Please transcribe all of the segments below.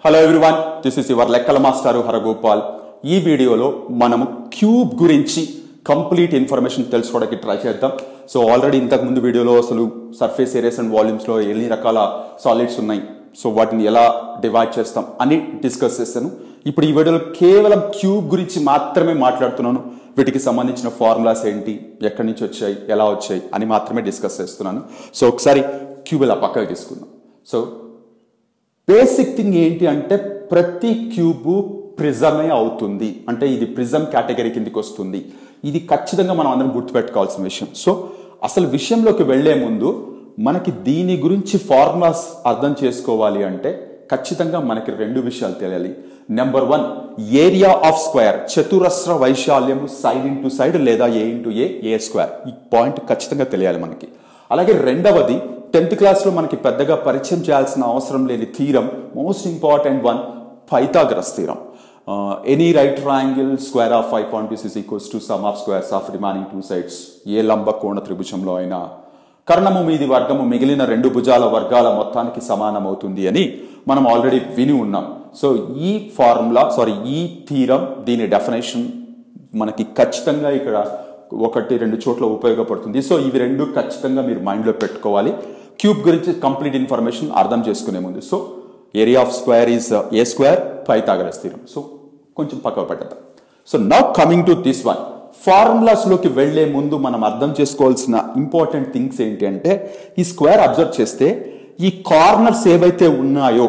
hello everyone this is your లెక్కల మాస్టారు హరగోపాల్ ఈ వీడియోలో మనము క్యూబ్ గురించి కంప్లీట్ ఇన్ఫర్మేషన్ తెలుసుకోవడానికి ట్రై చేద్దాం సో ఆల్రెడీ ఇంతకు ముందు వీడియోలో అసలు సర్ఫేస్ ఏరియాస్ అండ్ వాల్యూమ్స్లో ఎన్ని రకాల సాలిడ్స్ ఉన్నాయి సో వాటిని ఎలా డివైడ్ చేస్తాం అని డిస్కస్ చేస్తాను ఇప్పుడు ఈ వీడియోలో కేవలం క్యూబ్ గురించి మాత్రమే మాట్లాడుతున్నాను వీటికి సంబంధించిన ఫార్ములాస్ ఏంటి ఎక్కడి నుంచి వచ్చాయి ఎలా వచ్చాయి అని మాత్రమే డిస్కస్ చేస్తున్నాను సో ఒకసారి క్యూబ్ ఇలా పక్కకి తీసుకుందాం సో బేసిక్ థింగ్ ఏంటి అంటే ప్రతి క్యూబ్ ప్రిజమే అవుతుంది అంటే ఇది ప్రిజం కేటగిరీ కిందికి వస్తుంది ఇది ఖచ్చితంగా మనం అందరం గుర్తుపెట్టుకోవాల్సిన విషయం సో అసలు విషయంలోకి వెళ్లే ముందు మనకి దీని గురించి ఫార్ములాస్ అర్థం చేసుకోవాలి అంటే ఖచ్చితంగా మనకి రెండు విషయాలు తెలియాలి number one area of square చతురస్ర వైశాల్యము సైడ్ ఇంటూ సైడ్ లేదా A into A A square ఈ పాయింట్ ఖచ్చితంగా తెలియాలి మనకి అలాగే రెండవది టెన్త్ క్లాస్లో మనకి పెద్దగా పరిచయం చేయాల్సిన అవసరం లేని theorem most important one Pythagoras theorem any right triangle square of hypotenuse equals to sum of squares of remaining two sides ఏ లంబ కోణ త్రిభుజంలో అయినా కర్ణము మీది వర్గము మిగిలిన రెండు భుజాల వర్గాల మొత్తానికి సమానమవుతుంది అని మనం ఆల్రెడీ విని ఉన్నాం సో ఈ ఫార్ములా సారీ ఈ థీరం దీని డెఫినేషన్ మనకి ఖచ్చితంగా ఇక్కడ ఒకటి రెండు చోట్ల ఉపయోగపడుతుంది సో ఇవి రెండు ఖచ్చితంగా మీరు మైండ్లో పెట్టుకోవాలి క్యూబ్ గురించి కంప్లీట్ ఇన్ఫర్మేషన్ అర్థం చేసుకునే ముందు so area of square is A square Pythagoras theorem so కొంచెం పక్కకు పెట్టద్దాం so now coming to this one ఫార్ములాస్లోకి వెళ్లే ముందు మనం అర్థం చేసుకోవాల్సిన ఇంపార్టెంట్ థింగ్స్ ఏంటి అంటే ఈ స్క్వేర్ అబ్జర్వ్ చేస్తే ఈ కార్నర్స్ ఏవైతే ఉన్నాయో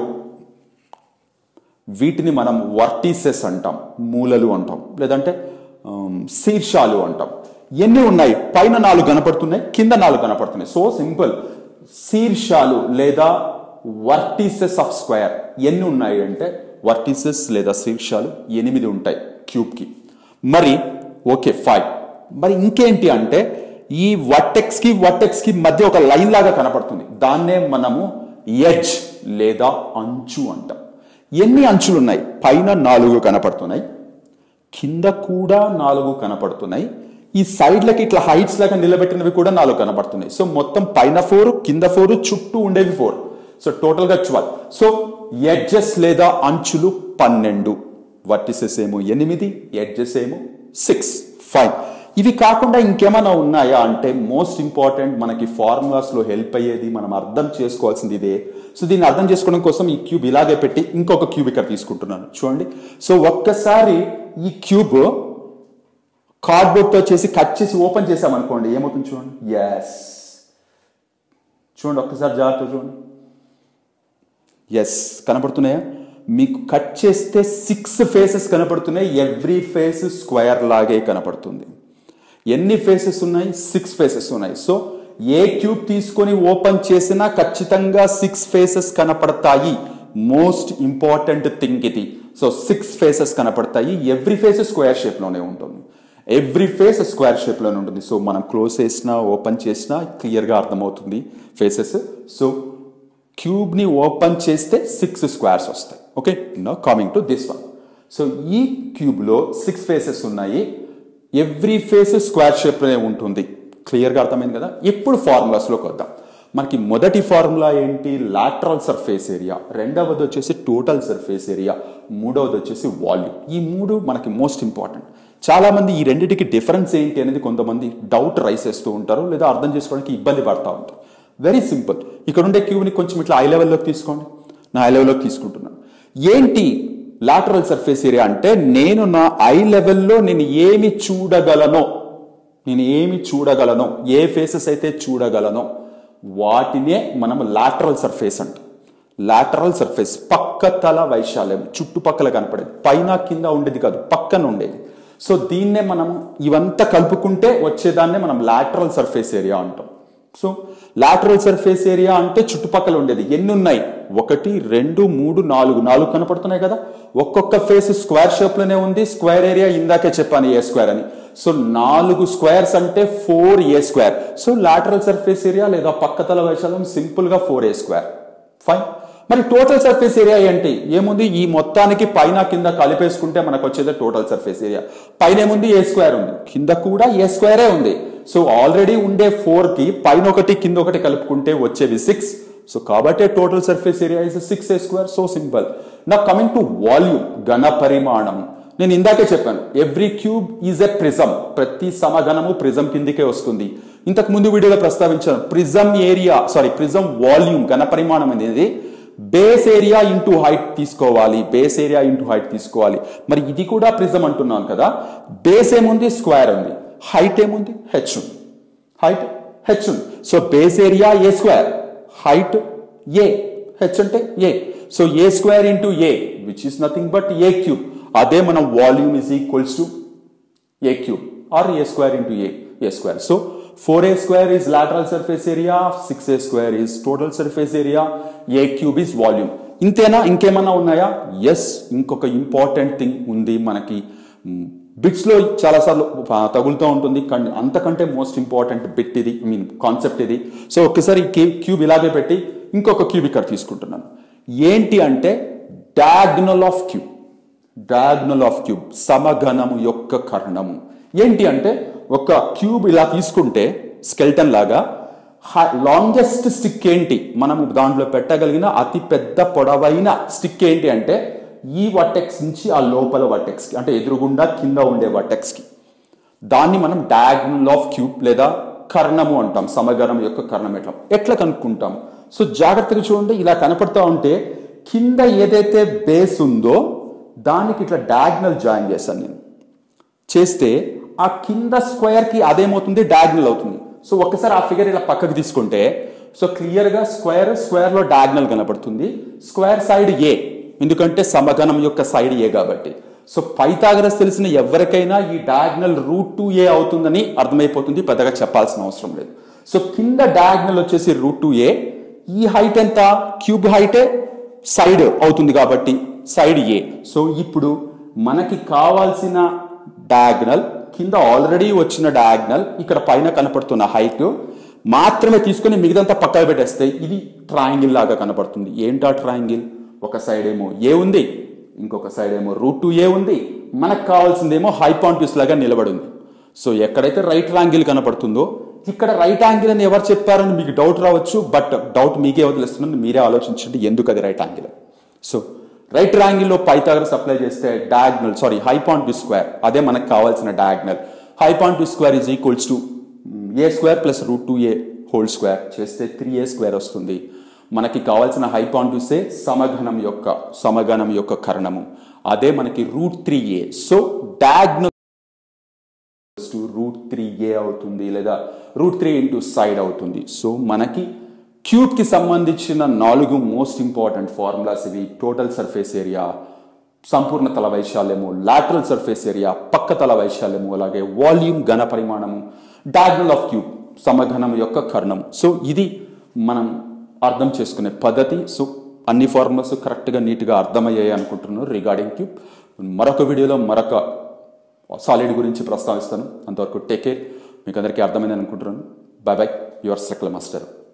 వీటిని మనం వర్టీసెస్ అంటాం మూలలు అంటాం లేదంటే ఆమ్, శీర్షాలు అంటాం ఎన్ని ఉన్నాయి పైన నాలుగు కనపడుతున్నాయి కింద నాలుగు కనపడుతున్నాయి సో సింపుల్ శీర్షాలు లేదా వర్టీసెస్ ఆఫ్ స్క్వేర్ ఎన్ని ఉన్నాయి అంటే వర్టీసెస్ లేదా శీర్షాలు ఎనిమిది ఉంటాయి క్యూబ్కి మరి ఓకే ఫైవ్ మరి ఇంకేంటి అంటే ఈ వర్టెక్స్ కి వర్టెక్స్ కి మధ్య ఒక లైన్ లాగా కనపడుతుంది దాన్నే మనము ఎడ్జ్ లేదా అంచు అంటాం ఎన్ని అంచులు ఉన్నాయి పైన నాలుగు కనపడుతున్నాయి కింద కూడా నాలుగు కనపడుతున్నాయి ఈ సైడ్లకి ఇట్లా హైట్స్ లాగా నిలబెట్టినవి కూడా నాలుగు కనపడుతున్నాయి సో మొత్తం పైన ఫోర్ కింద ఫోర్ చుట్టూ ఉండేవి ఫోర్ సో టోటల్ గా ట్వెల్వ్ సో ఎడ్జెస్ లేదా అంచులు పన్నెండు వర్టిసెస్ ఏమో ఎనిమిది ఎడ్జెస్ ఏమో సిక్స్ ఫైవ్ ఇవి కాకుండా ఇంకేమైనా ఉన్నాయా అంటే మోస్ట్ ఇంపార్టెంట్ మనకి ఫార్ములాస్ లో హెల్ప్ అయ్యేది మనం అర్థం చేసుకోవాల్సింది ఇదే సో దీన్ని అర్థం చేసుకోవడం కోసం ఈ క్యూబ్ ఇలాగే పెట్టి ఇంకొక క్యూబ్ ఇక్కడ తీసుకుంటున్నాను చూడండి సో ఒక్కసారి ఈ క్యూబ్ కార్డ్బోర్డ్ తో చేసి కట్ చేసి ఓపెన్ చేసామనుకోండి ఏమవుతుంది చూడండి ఎస్ చూడండి ఒక్కసారి జాగ్రత్త చూడండి ఎస్ కనపడుతున్నాయా మీకు కట్ చేస్తే సిక్స్ ఫేసెస్ కనపడుతున్నాయి ఎవ్రీ ఫేస్ స్క్వేర్ లాగే కనపడుతుంది ఎన్ని ఫేసెస్ ఉన్నాయి సిక్స్ ఫేసెస్ ఉన్నాయి సో ఏ క్యూబ్ తీసుకొని ఓపెన్ చేసినా ఖచ్చితంగా సిక్స్ ఫేసెస్ కనపడతాయి మోస్ట్ ఇంపార్టెంట్ థింగ్ ఇది సో సిక్స్ ఫేసెస్ కనపడతాయి ఎవ్రీ ఫేస్ స్క్వేర్ షేప్ లోనే ఉంటుంది ఎవ్రీ ఫేస్ స్క్వేర్ షేప్ లోనే ఉంటుంది సో మనం క్లోజ్ చేసినా ఓపెన్ చేసినా క్లియర్ గా అర్థమవుతుంది ఫేసెస్ సో క్యూబ్ ని ఓపెన్ చేస్తే సిక్స్ స్క్వేర్స్ వస్తాయి okay now coming to this one so ఈ క్యూబ్ లో సిక్స్ ఫేసెస్ ఉన్నాయి ఎవ్రీ ఫేస్ స్క్వేర్ షేప్ లోనే ఉంటుంది క్లియర్ గా అర్థమైంది కదా ఇప్పుడు ఫార్ములాస్ లోకి వద్దాం మనకి మొదటి ఫార్ములా ఏంటి లాటరల్ సర్ఫేస్ ఏరియా రెండవది వచ్చేసి టోటల్ సర్ఫేస్ ఏరియా మూడవది వచ్చేసి వాల్యూమ్ ఈ మూడు మనకి మోస్ట్ ఇంపార్టెంట్ చాలా మంది ఈ రెండింటికి డిఫరెన్స్ ఏంటి అనేది కొంతమంది డౌట్ రైస్ చేస్తూ ఉంటారు లేదా అర్థం చేసుకోవడానికి ఇబ్బంది పడతా ఉంటారు వెరీ సింపుల్ ఇక్కడ ఉండే క్యూబ్ని కొంచెం ఇట్లా ఐ లెవెల్లోకి తీసుకోండి నా ఐ లెవెల్లోకి తీసుకుంటున్నాను ఏంటి లాటరల్ సర్ఫేస్ ఏరియా అంటే నేను నా ఐ లెవెల్లో నేను ఏమి చూడగలనో నేను ఏమి చూడగలనో ఏ ఫేసెస్ అయితే చూడగలనో వాటినే మనం లాటరల్ సర్ఫేస్ అంటాం లాటరల్ సర్ఫేస్ పక్క తల వైశాల్యం చుట్టుపక్కల కనపడేది పైన కింద ఉండేది కాదు పక్కన ఉండేది సో దీన్నే మనం ఇవంతా కలుపుకుంటే వచ్చేదాన్నే మనం లాటరల్ సర్ఫేస్ ఏరియా అంటాం సో లాటరల్ సర్ఫేస్ ఏరియా అంటే చుట్టుపక్కల ఉండేది ఎన్ని ఉన్నాయి ఒకటి రెండు మూడు నాలుగు నాలుగు కనపడుతున్నాయి కదా ఒక్కొక్క ఫేస్ స్క్వేర్ షేప్ లోనే ఉంది స్క్వేర్ ఏరియా ఇందాకే చెప్పాను ఏ స్క్వేర్ అని సో నాలుగు స్క్వేర్స్ అంటే four A square so lateral surface area లేదా పక్కతల వైశాల్యం సింపుల్ గా ఫోర్ ఏ స్క్వేర్ ఫైన్ మరి టోటల్ సర్ఫేస్ ఏరియా ఏంటి ఏముంది ఈ మొత్తానికి పైన కింద కలిపేసుకుంటే మనకు వచ్చేది టోటల్ సర్ఫేస్ ఏరియా పైన ఏముంది ఏ స్క్వేర్ ఉంది కింద కూడా ఏ స్క్వేరే ఉంది సో ఆల్రెడీ ఉండే ఫోర్ కి పైన ఒకటి కింద ఒకటి కలుపుకుంటే వచ్చేవి సిక్స్ సో కాబట్టి total surface area is six A square so simple నా కమింగ్ టు వాల్యూమ్ ఘన పరిమాణం నేను ఇందాకే చెప్పాను every cube is a prism ప్రతి సమఘనము ప్రిజం కిందికే వస్తుంది ఇంతకు ముందు వీడియోలో ప్రస్తావించాను prism area sorry prism volume ఘన పరిమాణం అనేది బేస్ ఏరియా ఇంటూ హైట్ తీసుకోవాలి బేస్ ఏరియా ఇంటూ హైట్ తీసుకోవాలి మరి ఇది కూడా ప్రిజం అంటున్నాను కదా బేస్ ఏముంది స్క్వేర్ ఉంది హైట్ ఏముంది హెచ్ ఉంది హైట్ హెచ్ ఉంది so base area A square height A H అంటే A so A square into A which is nothing but A cube అదే మన volume is equals to a cube or a square into a a square so 4a square is lateral surface area 6a square is total surface area a cube is volume ఇంతేనా ఇంకేమన్నా ఉన్నాయా yes ఇంకొక important thing ఉంది మనకి bits లో చాలాసార్లు ఆ, తగులుతూ ఉంటుంది కానీ అంతకంటే మోస్ట్ ఇంపార్టెంట్ బిట్ ఇది ఐ మీన్ కాన్సెప్ట్ ఇది సో ఒక్కసారి క్యూబ్ ఇలాగే పెట్టి ఇంకొక క్యూబ్ ఇక్కడ తీసుకుంటున్నాను ఏంటి అంటే diagonal of cube diagonal of cube సమఘనము యొక్క కర్ణము ఏంటి అంటే ఒక క్యూబ్ ఇలా తీసుకుంటే స్కెల్టన్ లాగా లాంగెస్ట్ స్టిక్ ఏంటి మనము దాంట్లో పెట్టగలిగిన అతి పెద్ద పొడవైన స్టిక్ ఏంటి అంటే ఈ వటెక్స్ నుంచి ఆ లోపల వటెక్స్కి అంటే ఎదురుగుండా కింద ఉండే వటెక్స్కి దాన్ని మనం డయాగ్నల్ ఆఫ్ క్యూబ్ లేదా కర్ణము అంటాం సమగరం యొక్క కర్ణం ఎట్లా ఎట్లా కనుక్కుంటాం సో జాగ్రత్తగా చూడండి ఇలా కనపడతా ఉంటే కింద ఏదైతే బేస్ ఉందో దానికి ఇట్లా డయాగ్నల్ జాయిన్ చేశాను నేను చేస్తే ఆ కింద స్క్వేర్ కి అదేమవుతుంది డయాగ్నల్ అవుతుంది సో ఒక్కసారి ఆ ఫిగర్ ఇలా పక్కకు తీసుకుంటే సో క్లియర్ గా స్క్వేర్ స్క్వేర్ లో డయాగ్నల్ కనపడుతుంది స్క్వేర్ సైడ్ ఏ ఎందుకంటే సమగణం యొక్క సైడ్ ఏ కాబట్టి సో పైథాగరస్ తెలిసిన ఎవరికైనా ఈ డయాగ్నల్ రూట్ టు ఏ అవుతుందని అర్థమైపోతుంది పెద్దగా చెప్పాల్సిన అవసరం లేదు సో కింద డయాగ్నల్ వచ్చేసి రూట్ టు ఏ ఈ హైట్ ఎంత క్యూబ్ హైటే సైడ్ అవుతుంది కాబట్టి సైడ్ ఏ సో ఇప్పుడు మనకి కావాల్సిన డయాగ్నల్ కింద ఆల్రెడీ వచ్చిన డయాగ్నల్ ఇక్కడ పైన కనపడుతున్న హైట్ మాత్రమే తీసుకొని మిగతాంతా పక్కన పెట్టేస్తే ఇది ట్రయాంగిల్ లాగా కనపడుతుంది ఏంటా ట్రయాంగిల్ ఒక సైడ్ ఏమో ఏ ఉంది ఇంకొక సైడ్ ఏమో రూట్ టు ఏ ఉంది మనకు కావాల్సిందేమో హైపాంటిస్ లాగా నిలబడి ఉంది సో ఎక్కడైతే రైట్ యాంగిల్ కనపడుతుందో ఇక్కడ రైట్ యాంగిల్ అని ఎవరు చెప్పారని మీకు డౌట్ రావచ్చు బట్ డౌట్ మీకే వదిలేస్తున్నాను మీరే ఆలోచించండి ఎందుకు అది రైట్ యాంగిల్ సో రైట్ యాంగిల్లో పైథాగరస్ అప్లై చేస్తే డయాగ్నల్ సారీ హైపాంట్ స్క్వేర్ అదే మనకు కావాల్సిన diagonal hypotenuse square is equals to A square plus root two A whole square చేస్తే త్రీ ఏ స్క్వేర్ వస్తుంది మనకి కావాల్సిన హైపాంటుసే సమఘనం యొక్క సమఘనం యొక్క కరణము అదే మనకి root three A so diagonal to root three A అవుతుంది లేదా రూట్ త్రీ ఇంటూ సైడ్ అవుతుంది సో మనకి క్యూబ్ కి సంబంధించిన నాలుగు మోస్ట్ ఇంపార్టెంట్ ఫార్ములాస్ ఇవి టోటల్ సర్ఫేస్ ఏరియా సంపూర్ణ తల వైశాల్యము లాటరల్ సర్ఫేస్ ఏరియా పక్క తల వైశాల్యము అలాగే వాల్యూమ్ ఘన పరిమాణము డయాగ్నల్ ఆఫ్ క్యూబ్ సమఘనం యొక్క కర్ణం సో ఇది మనం అర్థం చేసుకునే పద్ధతి సో అన్ని ఫార్ములాస్ కరెక్ట్గా నీట్గా అర్థమయ్యాయి అనుకుంటున్నాను రిగార్డింగ్ క్యూబ్ మరొక వీడియోలో మరొక సాలిడ్ గురించి ప్రస్తావిస్తాను అంతవరకు టేక్ కేర్ మీకు అందరికీ అర్థమైంది అనుకుంటున్నాను బాయ్ బాయ్ యువర్ స్ట్రక్ల మాస్టర్